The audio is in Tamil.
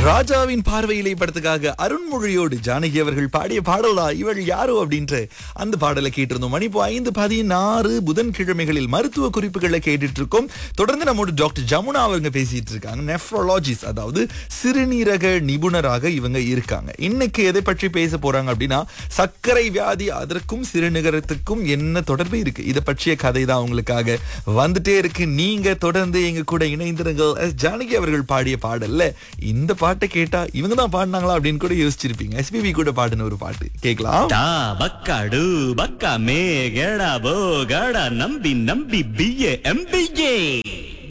ராஜாவின் பார்வையிலே படத்துக்காக அருண்மொழியோடு ஜானகி அவர்கள் பாடிய பாடலா இவள் யாரோ அப்படின்ற அந்த பாடலை கேட்டிருந்தோம் மணி இப்போ ஐந்து பதினாறு புதன்கிழமைகளில் மருத்துவ குறிப்புகளை கேட்டுட்டு இருக்கோம் தொடர்ந்து நம்மோட டாக்டர் ஜமுனா அவங்க பேசிட்டு இருக்காங்க நெஃப்ரோலாஜிஸ்ட் அதாவது சிறுநீரக நிபுணராக இவங்க இருக்காங்க இன்னைக்கு எதை பற்றி பேச போறாங்க அப்படின்னா சர்க்கரை வியாதி அதற்கும் சிறுநீரகத்துக்கும் என்ன தொடர்பு இருக்கு இதை பற்றிய கதை தான் உங்களுக்காக வந்துட்டே இருக்கு நீங்க தொடர்ந்து எங்க கூட இணைந்திருங்கள் எஸ் ஜானகி அவர்கள் பாடிய பாடல்ல இந்த பாட்டை கேட்டா இவங்க தான் பாடினாங்களா அப்படின்னு கூட யோசிச்சிருப்பீங்க எஸ்பிபி கூட பாடின ஒரு பாட்டு கேட்கலாம் டா பக்காடு பக்கா மே கேடா போ கேடா நம்பி நம்பி பிஏ எம்பிஏ